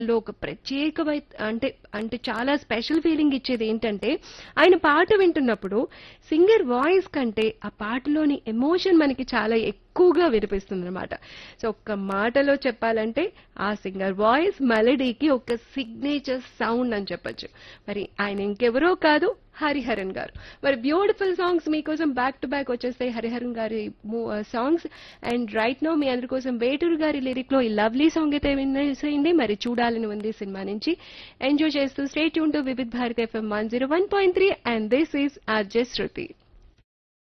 లో ఒక ప్రత్యేకమై అంటే అంటే చాలా స్పెషల్ ఫీలింగ్ ఇచ్చేది ఏంటంటే ఆయన పాట వింటున్నప్పుడు సింగర్ వాయిస్ కంటే ఆ పాటలోని ఎమోషన్ మనకి చాలా ఎక్కువగా వినిపిస్తుంది అనమాట సో ఒక్క మాటలో చెప్పాలంటే ఆ సింగర్ వాయిస్ మెలడీకి ఒక సిగ్నేచర్ సౌండ్ అని చెప్పొచ్చు మరి ఆయన ఇంకెవరో కాదు హరిహరన్ గారు మరి బ్యూటిఫుల్ సాంగ్స్ మీకోసం బ్యాక్ టు బ్యాక్ వచ్చేస్తాయి హరిహరన్ గారి సాంగ్స్ అండ్ రైట్ నో మీ అందరి కోసం వేటూరు గారి లిరిక్ లో ఈ లవ్లీ సాంగ్ అయితే వినేసేయండి మరి చూడాలని ఉంది సినిమా నుంచి ఎంజాయ్ చేస్తూ స్టేట్ యూన్ to Vividh Bharat FM one zero one point three and this is RJ Shruti